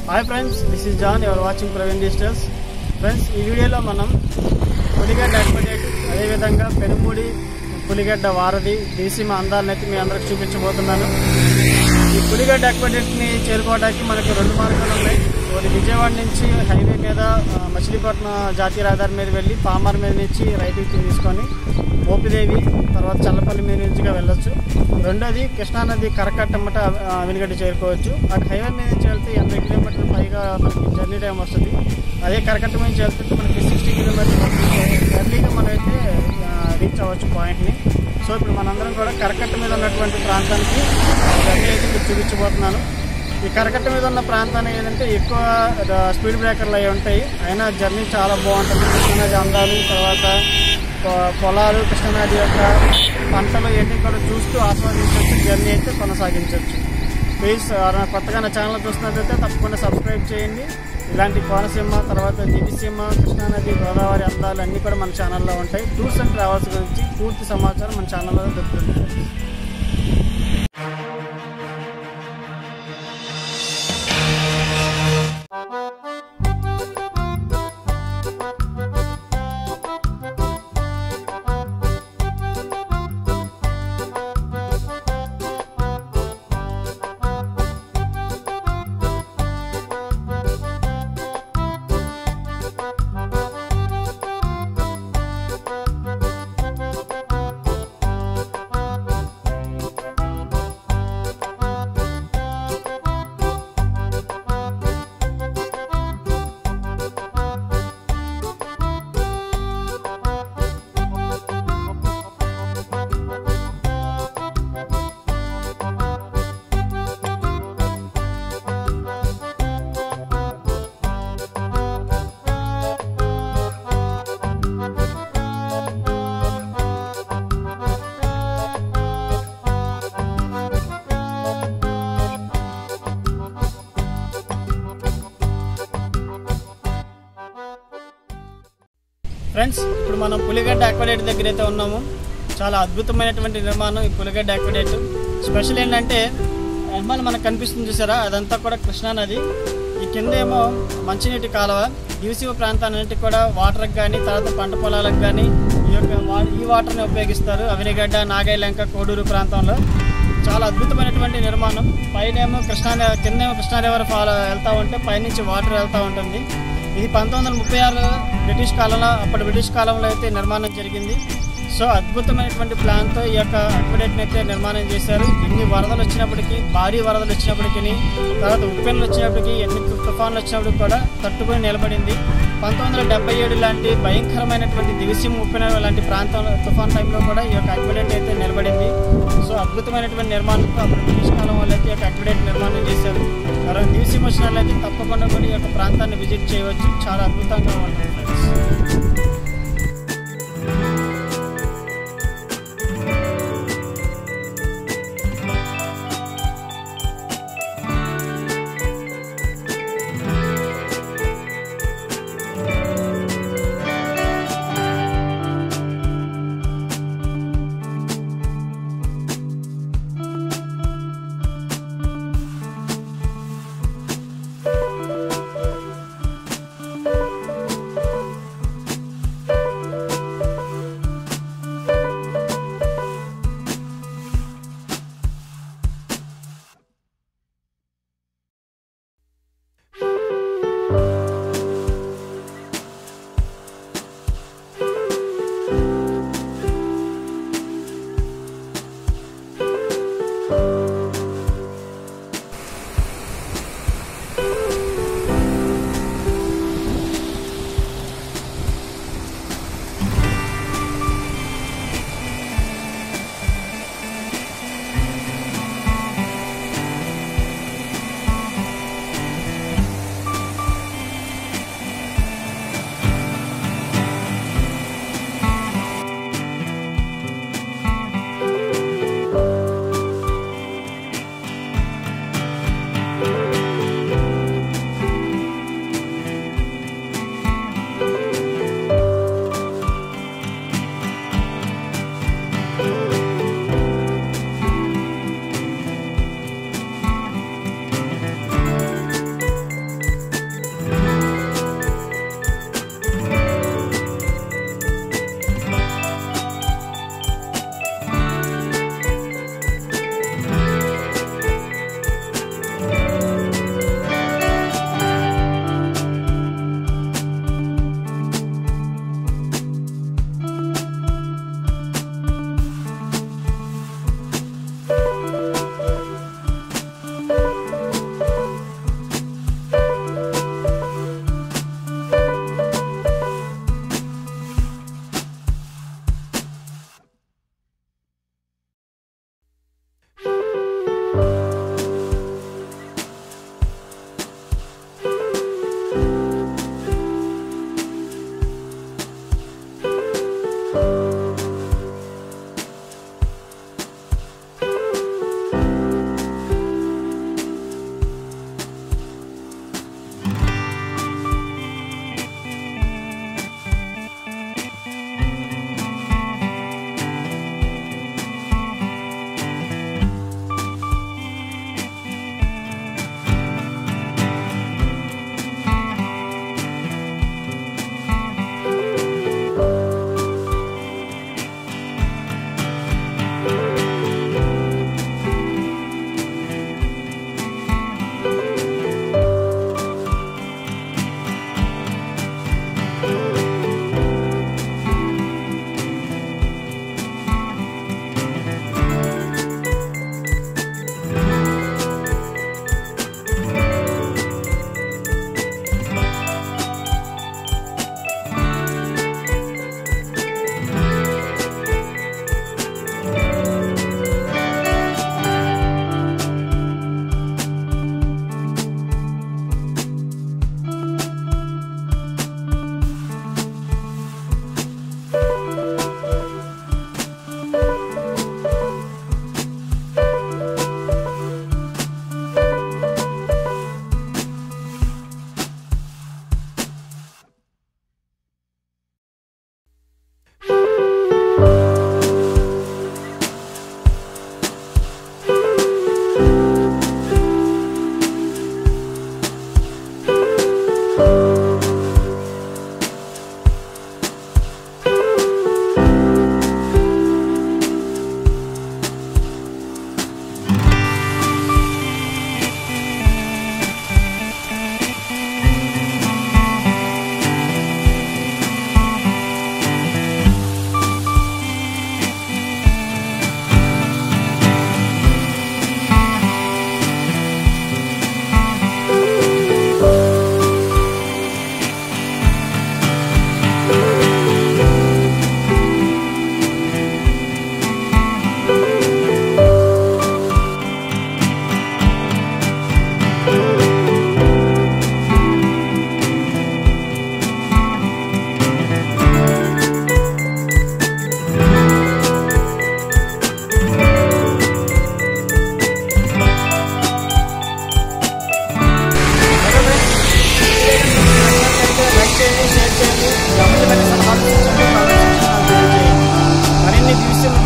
hi friends this is John ఎవరు watching Praveen Digitals friends ఈ వీడియోలో మనం పులిగడ్డ అడ్వకేట్ అదేవిధంగా పెనుమూడి పులిగడ్డ వారధి డీసీమ అందాలను అయితే మీ అందరికి చూపించబోతున్నాను ఈ పులిగడ్డ అక్వడెక్ట్ని చేరుకోవడానికి మనకి రెండు మార్గాలు ఉన్నాయి ఒకటి విజయవాడ నుంచి హైవే మీద ఆ, మచిలీపట్నం జాతీయ రహదారి మీద వెళ్ళి పామర్ మీద నుంచి రైట్ తీసుకొని మోపిదేవి తర్వాత చల్లపల్లి మీద నుంచిగా వెళ్ళొచ్చు రెండోది కృష్ణానది కరకట్టమ్మట ఆ, వెనుగడ్డ చేరుకోవచ్చు అటు హైవే మీద నుంచి వెళ్తే ఎనభై కిలోమీటర్ల పైగా మనకి జర్నీ టైం వస్తుంది అదే కరకట్ట మీద నుంచి వెళ్తే మనకి సిక్స్టీ కిలోమీటర్స్ ఎర్లీగా మనమైతే రీచ్ అవ్వచ్చు పాయింట్ని సో ఇప్పుడు మనందరం కూడా కరకట్ట మీద ఉన్నటువంటి ప్రాంతానికి జర్నీ అయితే మీకు చూపించబోతున్నాను ఈ కరకట్ట మీద ఉన్న ప్రాంతాన్ని ఏంటంటే ఎక్కువ ఆ, స్పీడ్ బ్రేకర్లు అవి ఉంటాయి అయినా జర్నీ చాలా బాగుంటుంది కృష్ణానది అందాలు తర్వాత పొ- పొలాలు కృష్ణానది యొక్క పంటలు ఇవన్నీ కూడా చూస్తూ ఆస్వాదించవచ్చు జర్నీ అయితే కొనసాగించవచ్చు ప్లీజ్ ఎవరైనా కొత్తగా నా ఛానల్ చూస్తున్నట్లయితే తప్పకుండా సబ్స్క్రైబ్ చేయండి ఇలాంటి కోనసీమ తర్వాత దివిసీమ కృష్ణానది గోదావరి అందాలు అన్నీ కూడా మన ఛానల్లో ఉంటాయి టూర్స్ అండ్ ట్రావెల్స్ గురించి పూర్తి సమాచారం మన ఛానల్లో దొరుకుతుంది ఫ్రెండ్స్ ఇప్పుడు మనం పులిగడ్డ అక్వడేట్ దగ్గర అయితే ఉన్నాము చాలా అద్భుతమైనటువంటి నిర్మాణం ఈ పులిగడ్డ అక్వడేట్ స్పెషల్ ఏంటంటే వెనకాల మనకు కనిపిస్తుంది చూసారా అదంతా కూడా కృష్ణానది ఈ కింద ఏమో మంచినీటి కాలువ దివసీమ ప్రాంతాలన్నిటికి కూడా వాటర్కి కానీ తర్వాత పంట పొలాలకు కానీ ఈ యొక్క వా- ఈ వాటర్ని ఉపయోగిస్తారు అవినిగడ్డ నాగైలంక కోడూరు ప్రాంతంలో చాలా అద్భుతమైనటువంటి నిర్మాణం పైన ఏమో కృష్ణా కింద ఏమో కృష్ణా రివర్ ఫాలో వెళ్తూ ఉంటే పైనుంచి వాటర్ వెళ్తూ ఉంటుంది ఇది పంతొమ్మిది వందల ముప్పై ఆరు బ్రిటిష్ కాలంలో అప్పటి బ్రిటిష్ కాలంలో అయితే నిర్మాణం జరిగింది సో అద్భుతమైనటువంటి ప్లాన్తో ఈ యొక్క అక్వడేట్ని అయితే నిర్మాణం చేశారు ఎన్ని వరదలు వచ్చినప్పటికీ భారీ వరదలు వచ్చినప్పటికీ తర్వాత ఉప్పెన్లు వచ్చినప్పటికీ ఎన్ని తుఫాన్లు వచ్చినప్పటికీ కూడా తట్టుకొని నిలబడింది పంతొమ్మిది వందల డెబ్బై ఏడు లాంటి భయంకరమైనటువంటి దివిసీమ ఉప్పెన లాంటి ప్రాంతంలో తుఫాన్ టైంలో కూడా ఈ యొక్క అక్వడేట్ అయితే నిలబడింది సో అద్భుతమైనటువంటి నిర్మాణంతో అప్పుడు బ్రిటిష్ కాలం వాళ్ళు అయితే ఈ యొక్క అక్వడేట్ నిర్మాణం చేశారు ఎవరైనా దివిసీమ వచ్చిన వాళ్ళైతే తప్పకుండా కూడా ఈ యొక్క ప్రాంతాన్ని విజిట్ చేయవచ్చు చాలా అద్భుతంగా ఉంటుంది ఫ్రెండ్స్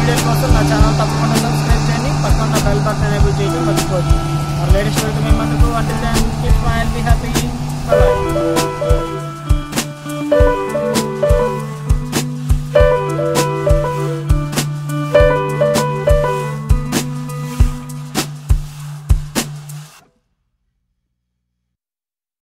వీడియోల కోసం నా ఛానల్ తప్పకుండా సబ్స్క్రైబ్ చేయండి పక్కన బెల్ బటన్ ఎనేబుల్ చేయడం మర్చిపోవద్దు మరి లేటెస్ట్ వీడియో మేము ముందుకు అంటే స్మైల్ బీ హ్యాపీ బాయ్